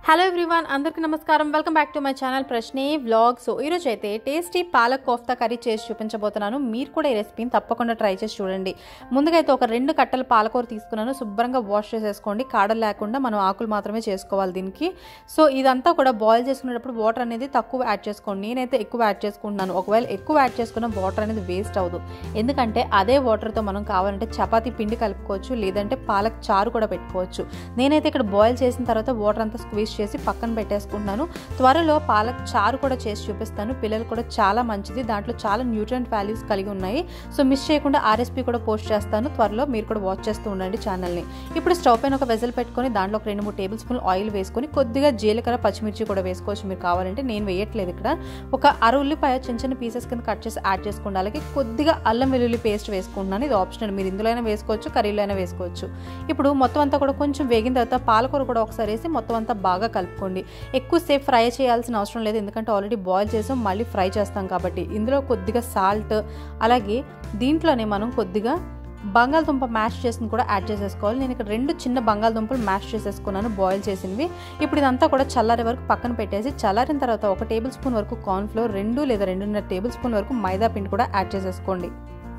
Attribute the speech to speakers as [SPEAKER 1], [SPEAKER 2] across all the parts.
[SPEAKER 1] hello everyone అందరికీ నమస్కారం welcome back to my channel Prashne vlog so ఈరోజు అయితే టేస్టీ పాలక్ కోఫ్తా కర్రీ చేసి చూపించబోతున్నాను మీరు కూడా ఈ రెసిపీని తప్పకుండా ట్రై చేసి చూడండి ముందుగా అయితే ఒక రెండు కట్టలు పాలకూర తీసుకున్నాను శుభ్రంగా వాష్ చేసేసుకోండి కాడలు లేకుండా మనం ఆకులు మాత్రమే చేసుకోవాలి దీనికి సో ఇదంతా కూడా బాయిల్ చేసుకునేటప్పుడు వాటర్ అనేది తక్కువ యాడ్ చేసుకోండి నేనైతే ఎక్కువ యాడ్ చేసుకుంటున్నాను ఒకవేళ ఎక్కువ యాడ్ చేసుకున్న వాటర్ అనేది వేస్ట్ అవ్వదు ఎందుకంటే అదే వాటర్తో మనం కావాలంటే చపాతీ పిండి కలుపుకోవచ్చు లేదంటే పాలక్ చారు కూడా పెట్టుకోవచ్చు నేనైతే ఇక్కడ బాయిల్ చేసిన తర్వాత వాటర్ అంతా స్క్వీజ్ చేసి పక్కన పెట్టేసుకుంటున్నాను త్వరలో పాలక్ చారు కూడా చేసి చూపిస్తాను పిల్లలు కూడా చాలా మంచిది దాంట్లో చాలా న్యూట్రియంట్ వాల్యూస్ కలిగి ఉన్నాయి సో మిస్ చేయకుండా ఆ రెసిపీ కూడా పోస్ట్ చేస్తాను త్వరలో మీరు కూడా వాచ్ చేస్తూ ఉండండి ఛానల్ని ఇప్పుడు స్టవ్ పైన ఒక వెజల్ పెట్టుకొని దాంట్లో ఒక రెండు మూడు టేబుల్ స్పూన్ ఆయిల్ వేసుకొని కొద్దిగా జీలకర్ర పచ్చిమిర్చి కూడా వేసుకోవచ్చు మీరు కావాలంటే నేను వేయట్లేదు ఇక్కడ ఒక అర ఉల్లిపాయ చిన్న చిన్న పీసెస్ కింద కట్ చేసి యాడ్ చేసుకోండి అలాగే కొద్దిగా అల్లం వెల్లుల్లి పేస్ట్ వేసుకుంటున్నాను ఇది ఆప్షనల్ మీరు ఇందులో అయినా వేసుకోవచ్చు కర్రీలో అయినా వేసుకోవచ్చు ఇప్పుడు మొత్తం అంతా కూడా కొంచెం వేగిన తర్వాత పాలకూర కూడా ఒకసారి వేసి మొత్తం అంతా బాగా కలుపుకోండి ఎక్కువసేపు ఫ్రై చేయాల్సిన అవసరం లేదు ఎందుకంటే ఆల్రెడీ బాయిల్ చేసాం మళ్ళీ ఫ్రై చేస్తాం కాబట్టి ఇందులో కొద్దిగా సాల్ట్ అలాగే దీంట్లోనే మనం కొద్దిగా బంగాళదుంప మ్యాష్ చేసిన కూడా యాడ్ చేసేసుకోవాలి నేను ఇక్కడ రెండు చిన్న బంగాళదుంపలు మ్యాష్ చేసేసుకున్నాను బాయిల్ చేసినవి ఇప్పుడు ఇదంతా కూడా చల్లారే వరకు పక్కన పెట్టేసి చల్లారిన తర్వాత ఒక టేబుల్ స్పూన్ వరకు కార్న్ఫ్లోర్ రెండు లేదా రెండున్నర టేబుల్ స్పూన్ వరకు మైదా పిండి కూడా యాడ్ చేసేసుకోండి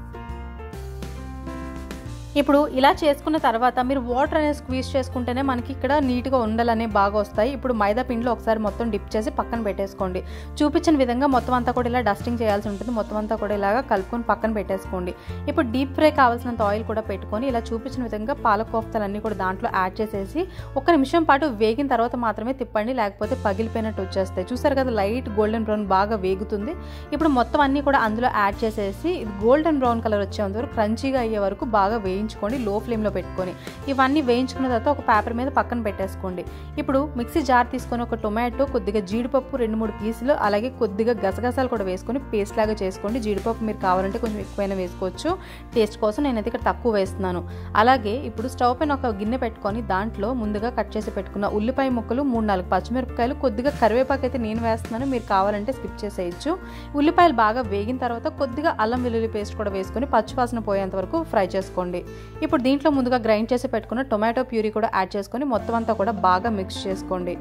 [SPEAKER 1] ఇప్పుడు ఇలా చేసుకున్న తర్వాత మీరు వాటర్ అనేది స్క్వీజ్ చేసుకుంటేనే మనకి ఇక్కడ నీట్గా ఉండలనే బాగా వస్తాయి ఇప్పుడు మైదా పిండిలో ఒకసారి మొత్తం డిప్ చేసి పక్కన పెట్టేసుకోండి చూపించిన విధంగా మొత్తం అంతా కూడా ఇలా డస్టింగ్ చేయాల్సి ఉంటుంది మొత్తం అంతా కూడా ఇలాగా కలుపుకొని పక్కన పెట్టేసుకోండి ఇప్పుడు డీప్ ఫ్రై కావాల్సినంత ఆయిల్ కూడా పెట్టుకొని ఇలా చూపించిన విధంగా పాలక్ కోఫ్తలన్నీ కూడా దాంట్లో యాడ్ చేసేసి ఒక నిమిషం పాటు వేగిన తర్వాత మాత్రమే తిప్పండి లేకపోతే పగిలిపోయినట్టు వచ్చేస్తాయి చూసారు కదా లైట్ గోల్డెన్ బ్రౌన్ బాగా వేగుతుంది ఇప్పుడు మొత్తం అన్నీ కూడా అందులో యాడ్ చేసేసి ఇది గోల్డెన్ బ్రౌన్ కలర్ వచ్చేంత వరకు క్రంచీగా అయ్యే వరకు బాగా వేయి వేయించుకోండి లో ఫ్లేమ్లో పెట్టుకొని ఇవన్నీ వేయించుకున్న తర్వాత ఒక పేపర్ మీద పక్కన పెట్టేసుకోండి ఇప్పుడు మిక్సీ జార్ తీసుకొని ఒక టొమాటో కొద్దిగా జీడిపప్పు రెండు మూడు పీసులు అలాగే కొద్దిగా గసగసాలు కూడా వేసుకొని పేస్ట్ లాగా చేసుకోండి జీడిపప్పు మీరు కావాలంటే కొంచెం ఎక్కువైనా వేసుకోవచ్చు టేస్ట్ కోసం నేనైతే ఇక్కడ తక్కువ వేస్తున్నాను అలాగే ఇప్పుడు స్టవ్ పైన ఒక గిన్నె పెట్టుకొని దాంట్లో ముందుగా కట్ చేసి పెట్టుకున్న ఉల్లిపాయ ముక్కలు మూడు నాలుగు పచ్చిమిరపకాయలు కొద్దిగా కరివేపాకు అయితే నేను వేస్తున్నాను మీరు కావాలంటే స్కిప్ చేసేయచ్చు ఉల్లిపాయలు బాగా వేగిన తర్వాత కొద్దిగా అల్లం వెల్లుల్లి పేస్ట్ కూడా వేసుకొని పచ్చివాసన పోయేంత వరకు ఫ్రై చేసుకోండి ఇప్పుడు దీంట్లో ముందుగా గ్రైండ్ చేసి పెట్టుకున్న టొమాటో ప్యూరీ కూడా యాడ్ చేసుకొని మొత్తం అంతా కూడా బాగా మిక్స్ చేసుకోండి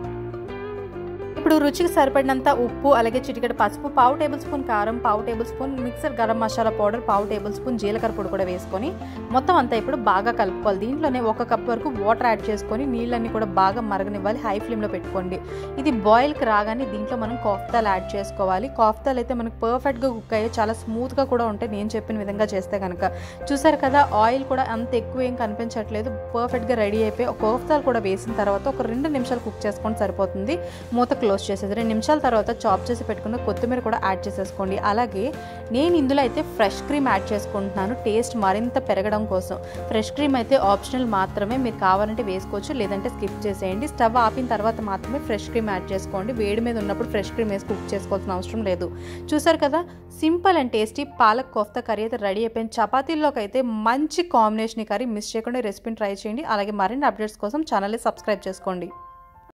[SPEAKER 1] ఇప్పుడు రుచికి సరిపడినంత ఉప్పు అలాగే చిటికెడ పసుపు పావు టేబుల్ స్పూన్ కారం పావు tablespoon mixer garam masala powder పావు టేబుల్ స్పూన్ జీలకర్ర పొడి కూడా వేసుకొని మొత్తం అంతా ఇప్పుడు బాగా కలుపుకోవాలి దీంట్లోనే ఒక కప్ వరకు వాటర్ యాడ్ చేసుకొని నీళ్ళన్నీ కూడా బాగా మరగనివ్వాలి హై ఫ్లేమ్లో పెట్టుకోండి ఇది బాయిల్కి రాగానే దీంట్లో మనం కోఫ్తాలు యాడ్ చేసుకోవాలి కోఫ్తాలు అయితే మనకు పర్ఫెక్ట్గా కుక్ అయ్యి చాలా స్మూత్గా కూడా ఉంటాయి నేను చెప్పిన విధంగా చేస్తే కనుక చూసారు కదా ఆయిల్ కూడా అంత ఎక్కువ ఏం కనిపించట్లేదు పర్ఫెక్ట్గా రెడీ అయిపోయి ఒక కోఫ్తాలు కూడా వేసిన తర్వాత ఒక రెండు నిమిషాలు కుక్ చేసుకొని సరిపోతుంది మూత క్లోజ్ చేసేది రెండు నిమిషాల తర్వాత చాప్ చేసి పెట్టుకున్న కొత్తిమీర కూడా యాడ్ చేసేసుకోండి అలాగే నేను ఇందులో అయితే ఫ్రెష్ క్రీమ్ యాడ్ చేసుకుంటున్నాను టేస్ట్ మరింత పెరగడం కోసం ఫ్రెష్ క్రీమ్ అయితే ఆప్షనల్ మాత్రమే మీరు కావాలంటే వేసుకోవచ్చు లేదంటే స్కిప్ చేసేయండి స్టవ్ ఆపిన తర్వాత మాత్రమే ఫ్రెష్ క్రీమ్ యాడ్ చేసుకోండి వేడి మీద ఉన్నప్పుడు ఫ్రెష్ క్రీమ్ వేసి కుక్ చేసుకోవాల్సిన అవసరం లేదు చూసారు కదా simple and tasty palak kofta curry అయితే రెడీ అయిపోయింది చపాతీల్లోకి అయితే మంచి కాంబినేషన్ కర్రీ మిస్ చేయకుండా రెసిపీని ట్రై చేయండి అలాగే మరిన్ని అప్డేట్స్ కోసం ఛానల్ని సబ్స్క్రైబ్ చేసుకోండి